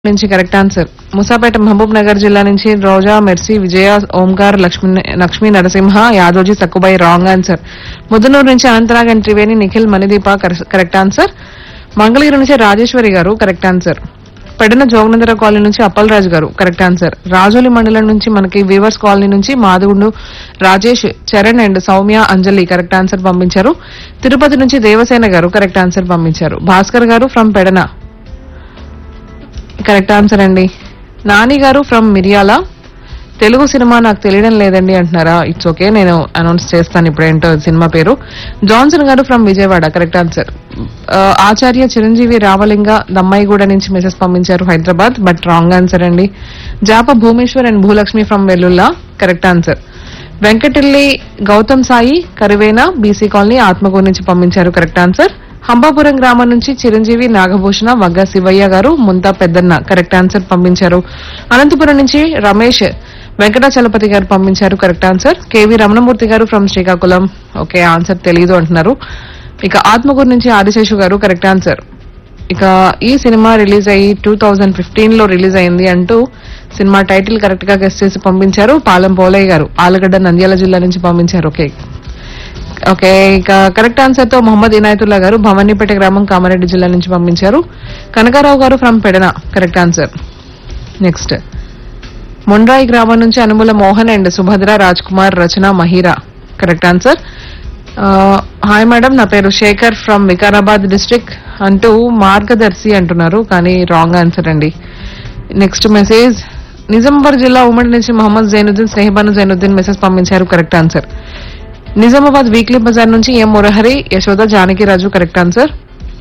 నుంచి correct answer Musapeta Mahabubnagar జిల్లా నుంచి Roja Mercy Vijaya Omkar Lakshmi Lakshmi Narasimha Yadoji Sakkubai wrong answer Muddanur నుంచి అనంతనాగ్ అండ్ త్రివేణి నిఖిల్ మణిదీప కర- కరెక్ట్ ఆన్సర్ మంగళగిరి నుంచి రాజేశ్వరి గారు కరెక్ట్ ఆన్సర్ పెడన జోగనందర కాలనీ నుంచి అప్పలరాజు గారు కరెక్ట్ ఆన్సర్ రాజోలి మండలం నుంచి మనకి వీవర్స్ కాలనీ నుంచి Madhavudu Rajesh Charan and Soumya Anjali correct answer పంపించారు తిరుపతి నుంచి దేవసేన గారు కరెక్ట్ ఆన్సర్ పంపించారు భాస్కర్ గారు ఫ్రమ్ పెడన కరెక్ట్ ఆన్సర్ అండి నాని గారు ఫ్రమ్ మిరియాల తెలుగు సినిమా నాకు తెలియడం లేదండి అంటున్నారా ఇట్స్ ఓకే నేను అనౌన్స్ చేస్తాను ఇప్పుడు ఏంటో సినిమా పేరు Johnson garu from Vijayawada correct answer Acharya Chiranjeevi Ramalinga Dammaiguda నుంచి మెసేజ్ పంపించారు హైదరాబాద్ బట్ రాంగ్ ఆన్సర్ అండి జాప Bhumeshwar and Bhulakshmi from Vellulla correct answer వెంకటిల్లి గౌతమ్ సాయి కరివేన బీసీ కాలనీ ఆత్మకూరు నుంచి పంపించారు కరెక్ట్ ఆన్సర్ హంబాపురం గ్రామం నుంచి చిరంజీవి నాగభూషణ వగ్గ శివయ్య గారు ముంతా పెద్దన్న కరెక్ట్ ఆన్సర్ పంపించారు అనంతపురం నుంచి రమేష్ వెంకటాచలపతి గారు పంపించారు కరెక్ట్ ఆన్సర్ కేవీ రమణమూర్తి గారు ఫ్రమ్ శ్రీకాకుళం ఓకే ఆన్సర్ తెలీదు అంటున్నారు ఇక ఆత్మకూరు నుంచి ఆదిశేషు గారు కరెక్ట్ ఆన్సర్ ఇక ఈ సినిమా రిలీజ్ అయ్యి టూ థౌజండ్ ఫిఫ్టీన్ లో రిలీజ్ అయింది అంటూ సినిమా టైటిల్ కరెక్ట్ గా గెస్ట్ చేసి పంపించారు పాలెం పోలయ్య గారు ఆలగడ్డ నంద్యాల జిల్లా నుంచి పంపించారు ఓకే ఓకే ఇక కరెక్ట్ ఆన్సర్ తో మొహమ్మద్ ఇనాయతుల్లా గారు భవానీపేట గ్రామం కామారెడ్డి జిల్లా నుంచి పంపించారు Kanakarao garu from Pedana correct answer next Mondrai గ్రామం నుంచి Anumula Mohan and Subhadra Raj Kumar Rachana Mahira correct answer hi madam నా పేరు శేఖర్ ఫ్రమ్ వికారాబాద్ డిస్ట్రిక్ట్ అంటూ మార్గదర్శి అంటున్నారు కానీ రాంగ్ ఆన్సర్ అండి నెక్స్ట్ మెసేజ్ నిజామాబాద్ జిల్లా ఉమ్మడి నుంచి మొహమ్మద్ జైనుద్దీన్ స్నేహబాను జైనుద్దీన్ మెసేజ్ పంపించారు correct answer Nizamabad weekly bazaar నుంచి M Murahari Yashoda Janakiraju correct answer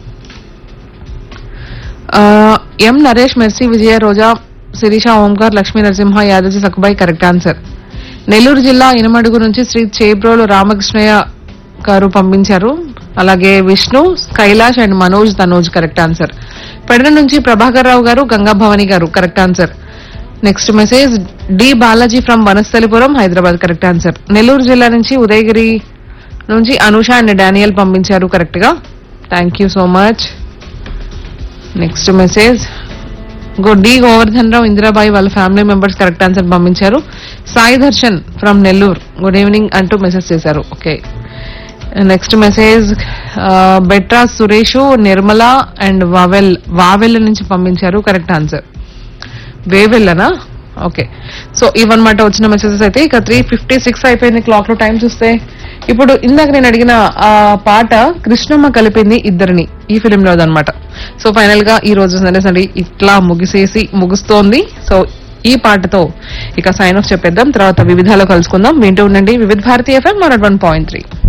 ఆ, M Naresh Mercy Vijaya Roja Sirisha Omkar Lakshmi Narasimha Yadav Sakubai correct answer Nellore జిల్లా ఇనమడుగు నుంచి శ్రీ చేబ్రోలు రామకృష్ణయ్య గారు పంపించారు అలాగే Vishnu Kailash and Manoj Tanoj correct answer Pedana నుంచి ప్రభాకర్ రావు గారు గంగా భవాని గారు correct answer next message D Balaji from Vanasthalipuram Hyderabad correct answer Nellore జిల్లా నుంచి ఉదయగిరి నుంచి అనుష అండ్ డానియల్ పంపించారు కరెక్ట్ గా thank you so much next message గో డి గోవర్ధన్ రావు ఇందిరాబాయి వాళ్ళ ఫ్యామిలీ మెంబర్స్ కరెక్ట్ ఆన్సర్ పంపించారు Sai Darshan from Nellore good evening అంటూ మెసేజ్ చేశారు ఓకే నెక్స్ట్ మెసేజ్ బెట్రా సురేష్ నిర్మల అండ్ వావెల్ వావెల్ నుంచి పంపించారు కరెక్ట్ ఆన్సర్ వేవెల్లనా ఓకే సో ఇవన్నమాట వచ్చిన మెసేజెస్ అయితే ఇక త్రీ ఫిఫ్టీ సిక్స్ అయిపోయింది క్లాక్ లో టైం చూస్తే ఇప్పుడు ఇందాక నేను అడిగిన ఆ పాట కృష్ణమ్మ కలిపింది ఇద్దరిని ఈ ఫిలిం లో అనమాట సో ఫైనల్ గా ఈ రోజు సండే సండే ఇట్లా ముగిసేసి ముగుస్తోంది సో ఈ పాటతో ఇక సైన్ ఆఫ్ చెప్పేద్దాం తర్వాత వివిధాలో కలుసుకుందాం వింటూ ఉండండి Vividh Bharati FM one point three